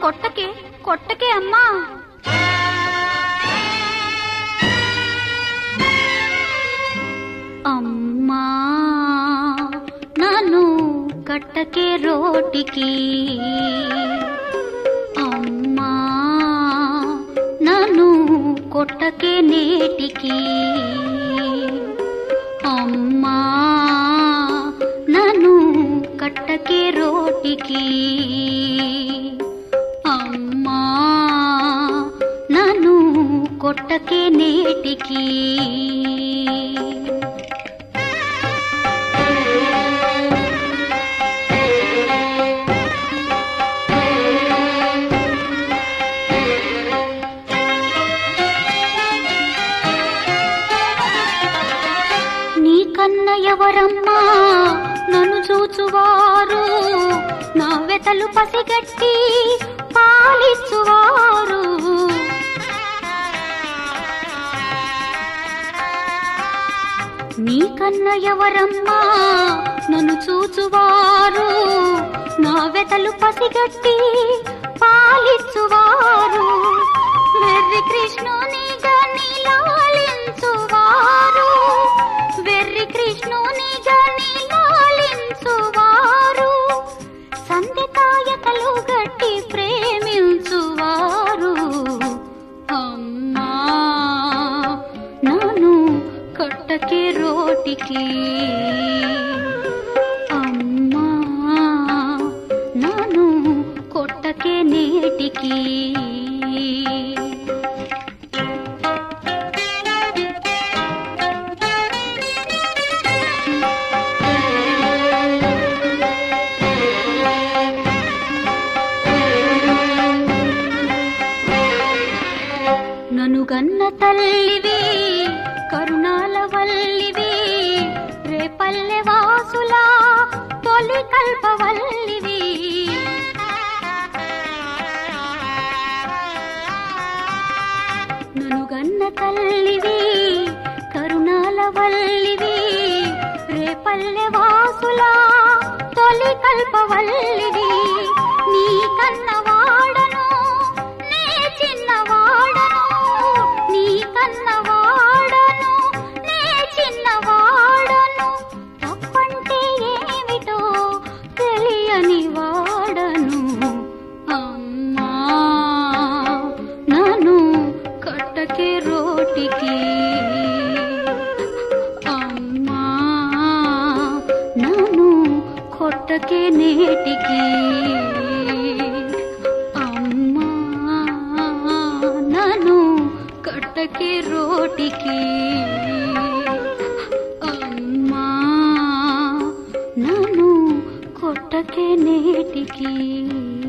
కొట్టకే కొట్టకే అమ్మా అమ్మా నన్ను కట్టకే రోటికి అమ్మా నన్ను కొట్టకే నేటికి అమ్మా నన్ను కట్టకే రోటికి అమ్మా నన్ను కొట్టకే నేటికి నీ కన్న ఎవరమ్మా నన్ను చూచువారు నా వెతలు పసిగట్టి పాలిచ్చువారు నీ కన్న ఎవరమ్మా నన్ను చూచువారు నా వెతలు పసిగట్టి పాలిచ్చువారు వెర్రి కృష్ణునిగా నీలాలించువారు వెర్రి కృష్ణునిగా నీలాలించువారు సంధికాయకలు గట్టి ప్రేమించువారు అమ్మా నాను కట్టకి రోటికి అమ్మా నాను కొట్టకే నేటికి నను గన్న తల్లివి కరుణాల వల్లివి రేపల్లె వాసులా తొలి కల్పవల్లివి నను గన్న తల్లివి కరుణాల వల్లివి రేపల్లె వాసులా తొలి కల్పవల్లివి నీ కన్నవాడను నే చిన్నవాడను నీ కన్నవాడను నే చిన్నవాడను తప్పంటే ఏమిటో తెలియని వాడను అమ్మా నన్ను కట్టకే రోటికి అమ్మా నన్ను కొట్టకే నేటికి అమ్మా నన్ను కట్టకే రోటికి అమ్మా నన్ను కొట్టకే నేటికి